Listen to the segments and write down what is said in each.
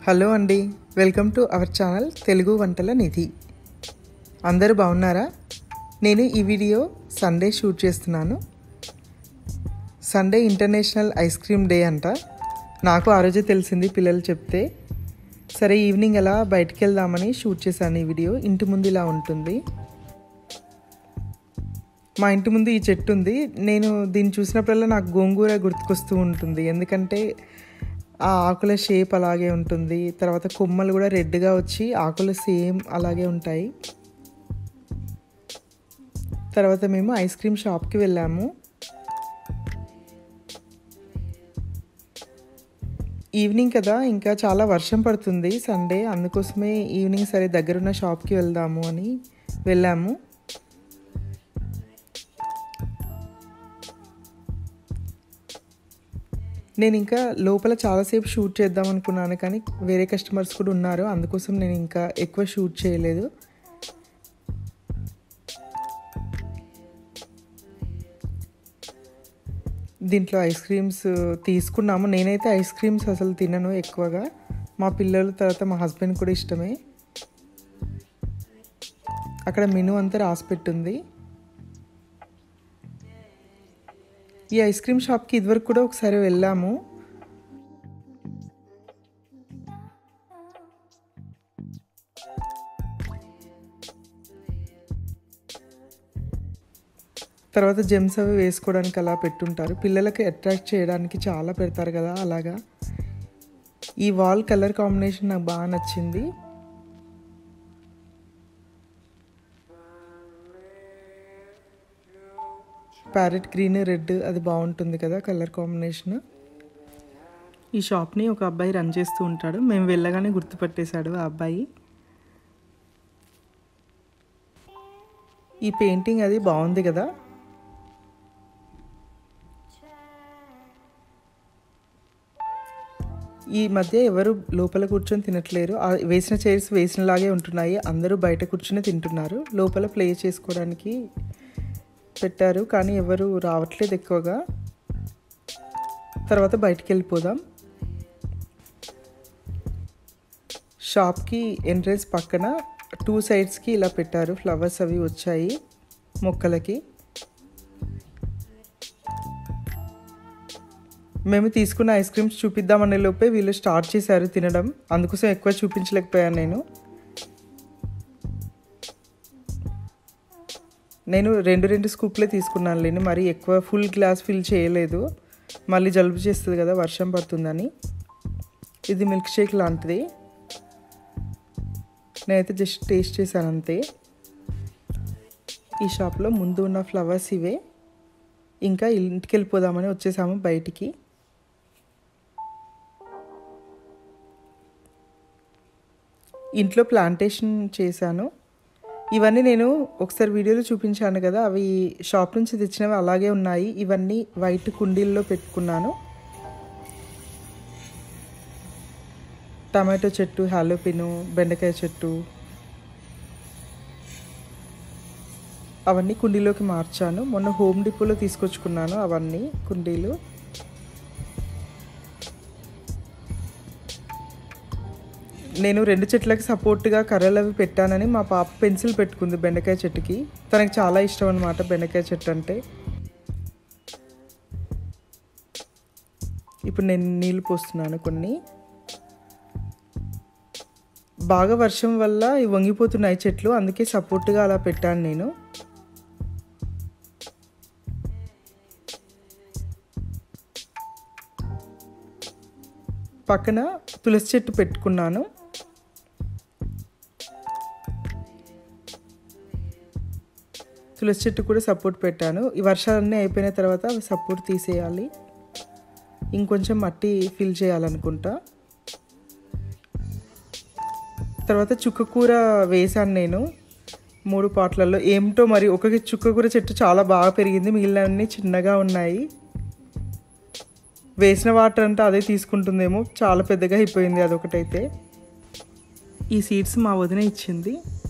hello అండి welcome to our channel Telugu వంటల నిధి అందరూ బాగున్నారా నేను ఈ వీడియో సండే షూట్ చేస్తున్నాను Sunday international ice cream day అంట నాకు ఆ రోజే తెలిసింది పిల్లలు చెప్తే సరే ఈవినింగ్ అలా బయటికి వెళ్దామని షూట్ చేశాను ఈ వీడియో ఇంటి ముందు ఇలా ఉంటుంది మా ఇంటి ముందు ఈ చెట్టు ఉంది నేను దీన్ని చూసినప్పుడల్లా నాకు గోంగూర గుర్తుకొస్తూ ఉంటుంది ఎందుకంటే ఆ ఆకుల షేప్ అలాగే ఉంటుంది తర్వాత కొమ్మలు కూడా రెడ్గా వచ్చి ఆకులు సేమ్ అలాగే ఉంటాయి తర్వాత మేము ఐస్ క్రీమ్ షాప్కి వెళ్ళాము ఈవినింగ్ కదా ఇంకా చాలా వర్షం పడుతుంది సండే అందుకోసమే ఈవినింగ్ సరే దగ్గరున్న షాప్కి వెళ్దాము అని వెళ్ళాము నేను ఇంకా లోపల చాలాసేపు షూట్ చేద్దాం అనుకున్నాను కానీ వేరే కస్టమర్స్ కూడా ఉన్నారు అందుకోసం నేను ఇంకా ఎక్కువ షూట్ చేయలేదు దీంట్లో ఐస్ క్రీమ్స్ తీసుకున్నాము నేనైతే ఐస్ క్రీమ్స్ అసలు తినను ఎక్కువగా మా పిల్లలు తర్వాత మా హస్బెండ్ కూడా ఇష్టమే అక్కడ మెనూ అంతా రాసి పెట్టుంది ఈ ఐస్ క్రీమ్ షాప్కి ఇదివరకు కూడా ఒకసారి వెళ్ళాము తర్వాత జెమ్స్ అవి వేసుకోవడానికి అలా పెట్టుంటారు పిల్లలకి అట్రాక్ట్ చేయడానికి చాలా పెడతారు కదా అలాగా ఈ వాల్ కలర్ కాంబినేషన్ నాకు బాగా నచ్చింది ప్యారెట్ గ్రీన్ రెడ్ అది బాగుంటుంది కదా కలర్ కాంబినేషన్ ఈ షాప్ని ఒక అబ్బాయి రన్ చేస్తూ ఉంటాడు మేము వెళ్ళగానే గుర్తుపట్టేశాడు ఆ అబ్బాయి ఈ పెయింటింగ్ అది బాగుంది కదా ఈ మధ్య ఎవరు లోపల కూర్చొని తినట్లేరు వేసిన చైర్స్ వేసినలాగే ఉంటున్నాయి అందరూ బయట కూర్చొని తింటున్నారు లోపల ప్లే చేసుకోవడానికి పెట్టారు కానీ ఎవరు రావట్లేదు ఎక్కువగా తర్వాత బయటికి వెళ్ళిపోదాం షాప్కి ఎంట్రన్స్ పక్కన టూ సైడ్స్కి ఇలా పెట్టారు ఫ్లవర్స్ అవి వచ్చాయి మొక్కలకి మేము తీసుకున్న ఐస్ క్రీమ్స్ చూపిద్దామనే లోపే వీళ్ళు స్టార్ట్ చేశారు తినడం అందుకోసం ఎక్కువ చూపించలేకపోయాను నేను నేను రెండు రెండు స్కూప్లే తీసుకున్నాను లేని మరి ఎక్కువ ఫుల్ గ్లాస్ ఫిల్ చేయలేదు మళ్ళీ జలుబు చేస్తుంది కదా వర్షం పడుతుందని ఇది మిల్క్ షేక్ లాంటిది నేనైతే జస్ట్ టేస్ట్ చేశాను అంతే ఈ షాప్లో ముందు ఉన్న ఫ్లవర్స్ ఇవే ఇంకా ఇంటికి వెళ్ళిపోదామని వచ్చేసాము బయటికి ఇంట్లో ప్లాంటేషన్ చేశాను ఇవన్నీ నేను ఒకసారి వీడియోలో చూపించాను కదా అవి షాప్ నుంచి తెచ్చినవి అలాగే ఉన్నాయి ఇవన్నీ వైట్ కుండీల్లో పెట్టుకున్నాను టమాటో చెట్టు హాలోపిను బెండకాయ చెట్టు అవన్నీ కుండీలోకి మార్చాను మొన్న హోమ్ డిపోలో తీసుకొచ్చుకున్నాను అవన్నీ కుండీలు నేను రెండు చెట్లకి సపోర్ట్గా కర్రలు అవి పెట్టానని మా పాప పెన్సిల్ పెట్టుకుంది బెండకాయ చెట్టుకి తనకి చాలా ఇష్టం అనమాట బెండకాయ చెట్టు అంటే ఇప్పుడు నేను నీళ్ళు పోస్తున్నాను కొన్ని బాగా వర్షం వల్ల వంగిపోతున్నాయి చెట్లు అందుకే సపోర్ట్గా అలా పెట్టాను నేను పక్కన తులసి చెట్టు పెట్టుకున్నాను తులసి చెట్టు కూడా సపోర్ట్ పెట్టాను ఈ వర్షాలన్నీ అయిపోయిన తర్వాత అవి సపోర్ట్ తీసేయాలి ఇంకొంచెం మట్టి ఫిల్ చేయాలనుకుంటా తర్వాత చుక్కకూర వేసాను నేను మూడు పాట్లలో ఏమిటో మరి ఒక చుక్కకూర చెట్టు చాలా బాగా పెరిగింది మిగిలినవన్నీ చిన్నగా ఉన్నాయి వేసిన వాటర్ అంటే అదే తీసుకుంటుందేమో చాలా పెద్దగా అయిపోయింది అదొకటైతే ఈ సీడ్స్ మా వదిన ఇచ్చింది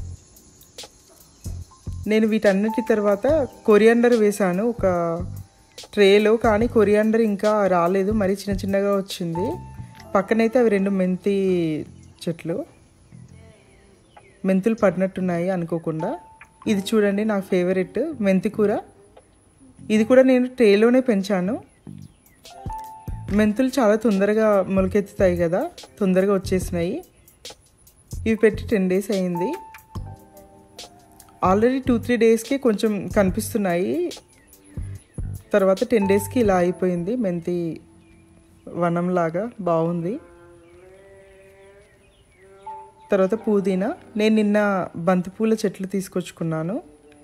నేను వీటన్నిటి తర్వాత కొరియాండర్ వేశాను ఒక ట్రేలో కానీ కొరియాండర్ ఇంకా రాలేదు మరి చిన్న చిన్నగా వచ్చింది పక్కనైతే అవి రెండు మెంతి చెట్లు మెంతులు పడినట్టున్నాయి అనుకోకుండా ఇది చూడండి నా ఫేవరెట్ మెంతి కూర ఇది కూడా నేను ట్రేలోనే పెంచాను మెంతులు చాలా తొందరగా మొలకెత్తుతాయి కదా తొందరగా వచ్చేసినాయి ఇవి పెట్టి టెన్ డేస్ అయింది ఆల్రెడీ టూ త్రీ డేస్కి కొంచెం కనిపిస్తున్నాయి తర్వాత టెన్ డేస్కి ఇలా అయిపోయింది మెంతి వనంలాగా బాగుంది తర్వాత పుదీనా నేను నిన్న బంతిపూల చెట్లు తీసుకొచ్చుకున్నాను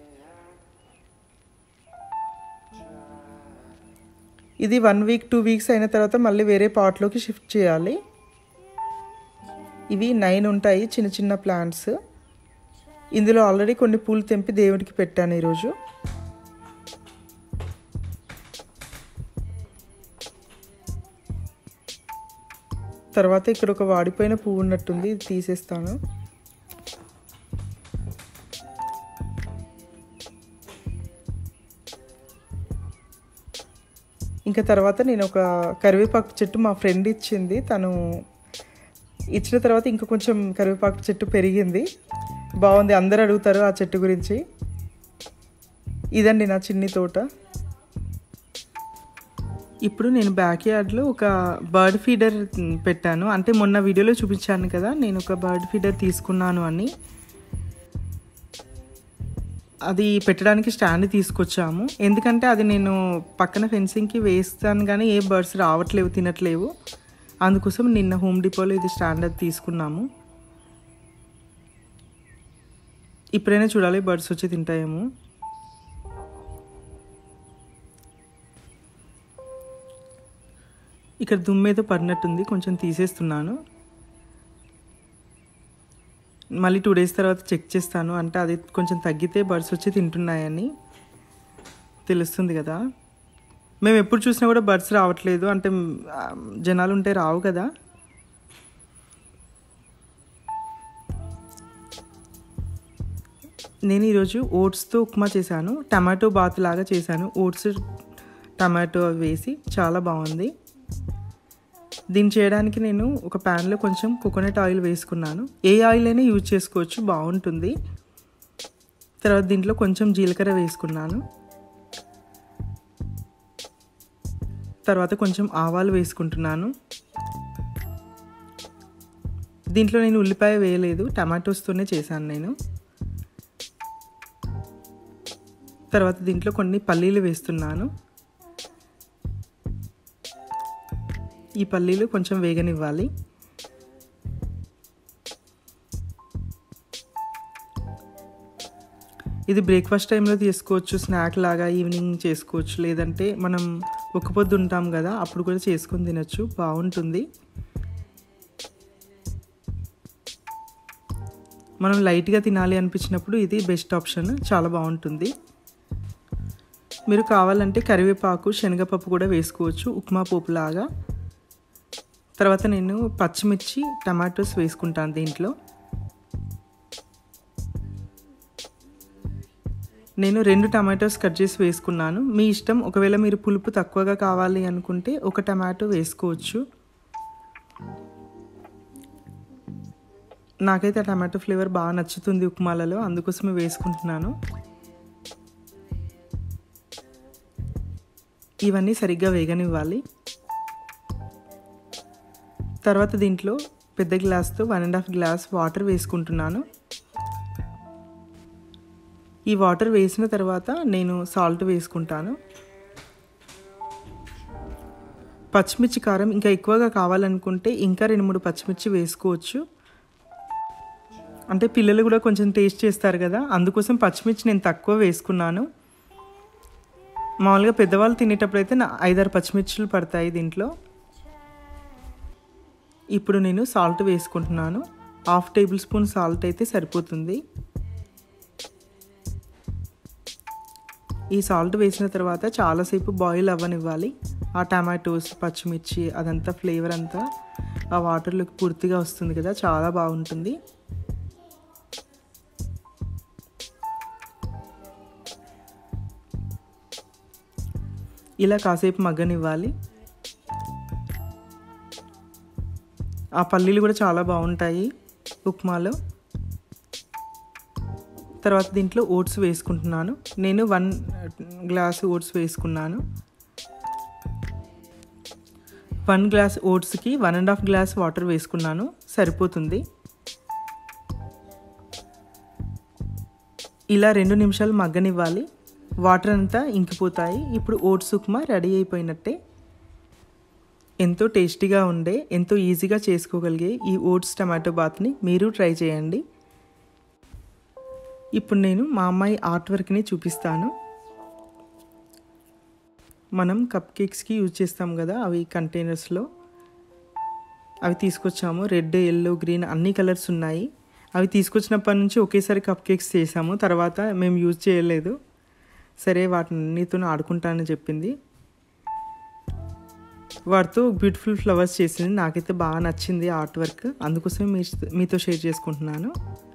ఇది వన్ వీక్ టూ వీక్స్ అయిన తర్వాత మళ్ళీ వేరే పాట్లోకి షిఫ్ట్ చేయాలి ఇవి నైన్ ఉంటాయి చిన్న చిన్న ప్లాంట్స్ ఇందులో ఆల్రెడీ కొన్ని పూలు తెంపి దేవుడికి పెట్టాను ఈరోజు తర్వాత ఇక్కడ ఒక వాడిపోయిన పువ్వు ఉన్నట్టుంది ఇది తీసేస్తాను ఇంకా తర్వాత నేను ఒక కరివేపాకు చెట్టు మా ఫ్రెండ్ ఇచ్చింది తను ఇచ్చిన తర్వాత ఇంకా కొంచెం కరివేపాకు చెట్టు పెరిగింది బాగుంది అందరు అడుగుతారు ఆ చెట్టు గురించి ఇదండి నా చిన్ని తోట ఇప్పుడు నేను బ్యాక్ యార్డ్లో ఒక బర్డ్ ఫీడర్ పెట్టాను అంటే మొన్న వీడియోలో చూపించాను కదా నేను ఒక బర్డ్ ఫీడర్ తీసుకున్నాను అని అది పెట్టడానికి స్టాండ్ తీసుకొచ్చాము ఎందుకంటే అది నేను పక్కన ఫెన్సింగ్కి వేస్తాను కానీ ఏ బర్డ్స్ రావట్లేవు తినట్లేవు అందుకోసం నిన్న హోమ్ డిపోలో ఇది స్టాండ్ అది తీసుకున్నాము ఇప్పుడైనా చూడాలి బర్డ్స్ వచ్చి తింటాయేమో ఇక్కడ దుమ్మేదో పడినట్టుంది కొంచెం తీసేస్తున్నాను మళ్ళీ టూ డేస్ తర్వాత చెక్ చేస్తాను అంటే అది కొంచెం తగ్గితే బర్డ్స్ వచ్చి తింటున్నాయని తెలుస్తుంది కదా మేము ఎప్పుడు చూసినా కూడా బర్డ్స్ రావట్లేదు అంటే ఆ, జనాలు ఉంటే రావు కదా నేను ఈరోజు ఓట్స్తో ఉప్మా చేశాను టమాటో బాత్ లాగా చేశాను ఓట్స్ టమాటో అవి వేసి చాలా బాగుంది దీన్ని చేయడానికి నేను ఒక ప్యాన్లో కొంచెం కోకోనట్ ఆయిల్ వేసుకున్నాను ఏ ఆయిల్ అయినా యూజ్ చేసుకోవచ్చు బాగుంటుంది తర్వాత దీంట్లో కొంచెం జీలకర్ర వేసుకున్నాను తర్వాత కొంచెం ఆవాలు వేసుకుంటున్నాను దీంట్లో నేను ఉల్లిపాయ వేయలేదు టమాటోస్తోనే చేశాను నేను తర్వాత దీంట్లో కొన్ని పల్లీలు వేస్తున్నాను ఈ పల్లీలు కొంచెం వేగనివ్వాలి ఇది బ్రేక్ఫాస్ట్ టైంలో చేసుకోవచ్చు స్నాక్ లాగా ఈవినింగ్ చేసుకోవచ్చు లేదంటే మనం ఒక పొద్దు ఉంటాం కదా అప్పుడు కూడా చేసుకొని తినచ్చు బాగుంటుంది మనం లైట్గా తినాలి అనిపించినప్పుడు ఇది బెస్ట్ ఆప్షన్ చాలా బాగుంటుంది మీరు కావాలంటే కరివేపాకు శనగపప్పు కూడా వేసుకోవచ్చు ఉప్మా పోపు లాగా తర్వాత నేను పచ్చిమిర్చి టమాటోస్ వేసుకుంటాను దీంట్లో నేను రెండు టమాటోస్ కట్ చేసి వేసుకున్నాను మీ ఇష్టం ఒకవేళ మీరు పులుపు తక్కువగా కావాలి అనుకుంటే ఒక టమాటో వేసుకోవచ్చు నాకైతే ఆ టమాటో ఫ్లేవర్ బాగా నచ్చుతుంది ఉప్మాలలో అందుకోసమే వేసుకుంటున్నాను ఇవన్నీ సరిగ్గా వేగనివ్వాలి తర్వాత దీంట్లో పెద్ద గ్లాస్తో one and half glass water వేసుకుంటున్నాను ఈ వాటర్ వేసిన తర్వాత నేను సాల్ట్ వేసుకుంటాను పచ్చిమిర్చి కారం ఇంకా ఎక్కువగా కావాలనుకుంటే ఇంకా రెండు మూడు పచ్చిమిర్చి వేసుకోవచ్చు అంటే పిల్లలు కూడా కొంచెం టేస్ట్ చేస్తారు కదా అందుకోసం పచ్చిమిర్చి నేను తక్కువ వేసుకున్నాను మామూలుగా పెద్దవాళ్ళు తినేటప్పుడు అయితే నా ఐదారు పచ్చిమిర్చులు పడతాయి దీంట్లో ఇప్పుడు నేను సాల్ట్ వేసుకుంటున్నాను హాఫ్ టేబుల్ స్పూన్ సాల్ట్ అయితే సరిపోతుంది ఈ సాల్ట్ వేసిన తర్వాత చాలాసేపు బాయిల్ అవ్వనివ్వాలి ఆ టమాటోస్ పచ్చిమిర్చి అదంతా ఫ్లేవర్ అంతా ఆ వాటర్లోకి పూర్తిగా వస్తుంది కదా చాలా బాగుంటుంది ఇలా కాసేపు మగ్గనివ్వాలి ఆ పల్లీలు కూడా చాలా బాగుంటాయి ఉప్మాలో తర్వాత దీంట్లో ఓట్స్ వేసుకుంటున్నాను నేను వన్ గ్లాస్ ఓట్స్ వేసుకున్నాను వన్ గ్లాస్ ఓట్స్కి one and half glass water వేసుకున్నాను సరిపోతుంది ఇలా రెండు నిమిషాలు మగ్గనివ్వాలి వాటర్ అంతా ఇంకిపోతాయి ఇప్పుడు ఓట్స్ ఉప్మా రెడీ అయిపోయినట్టే ఎంతో టేస్టీగా ఉండే ఎంతో ఈజీగా చేసుకోగలిగే ఈ ఓట్స్ టమాటో బాత్ని మీరు ట్రై చేయండి ఇప్పుడు నేను మా అమ్మాయి ఆర్ట్ వర్క్ని చూపిస్తాను మనం కప్ కేక్స్కి యూజ్ చేస్తాం కదా అవి కంటైనర్స్లో అవి తీసుకొచ్చాము రెడ్ ఎల్లో గ్రీన్ అన్ని కలర్స్ ఉన్నాయి అవి తీసుకొచ్చినప్పటి నుంచి ఒకేసారి కప్ కేక్స్ చేసాము తర్వాత మేము యూజ్ చేయలేదు సరే వాటినితో ఆడుకుంటానని చెప్పింది వాటితో బ్యూటిఫుల్ ఫ్లవర్స్ చేసింది నాకైతే బాగా నచ్చింది ఆర్ట్ వర్క్ అందుకోసం మీ మీతో షేర్ చేసుకుంటున్నాను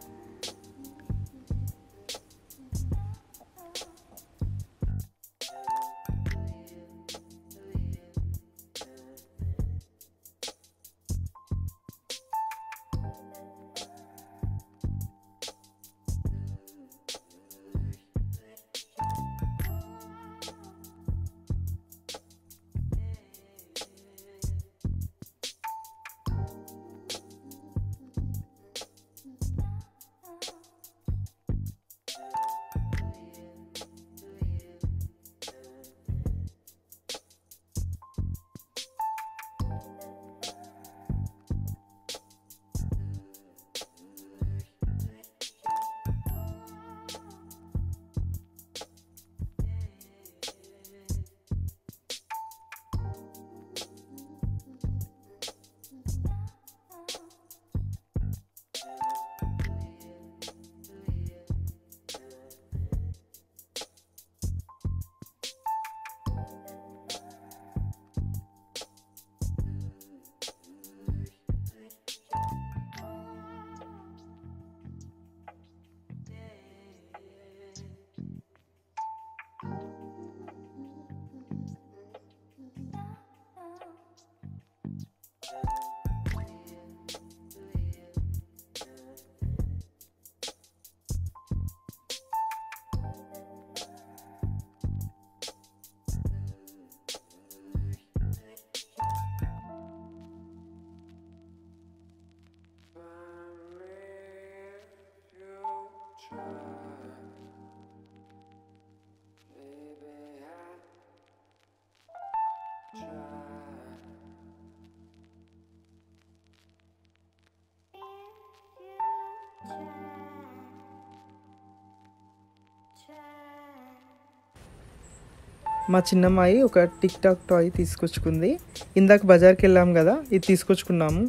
మా చిన్నమ్మాయి ఒక టిక్ టాక్ టాయ్ తీసుకొచ్చుకుంది ఇందాక బజార్కి వెళ్ళాం కదా ఇది తీసుకొచ్చుకున్నాము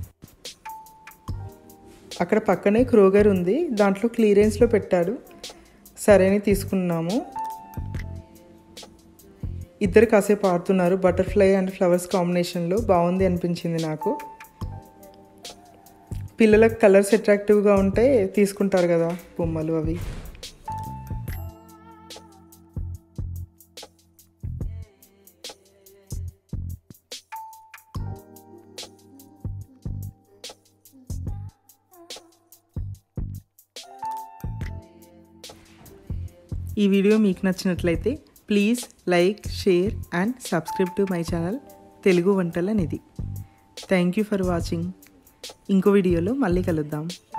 అక్కడ పక్కనే క్రోగర్ ఉంది దాంట్లో క్లియరెన్స్లో పెట్టాడు సరే అని తీసుకున్నాము ఇద్దరు కాసేపు ఆడుతున్నారు బటర్ఫ్లై అండ్ ఫ్లవర్స్ కాంబినేషన్లో బాగుంది అనిపించింది నాకు పిల్లలకు కలర్స్ అట్రాక్టివ్గా ఉంటే తీసుకుంటారు కదా బొమ్మలు అవి ఈ వీడియో మీకు నచ్చినట్లయితే please like share and subscribe to my channel Telugu వంటల నిధి థ్యాంక్ యూ ఫర్ వాచింగ్ ఇంకో వీడియోలో మళ్ళీ కలుద్దాం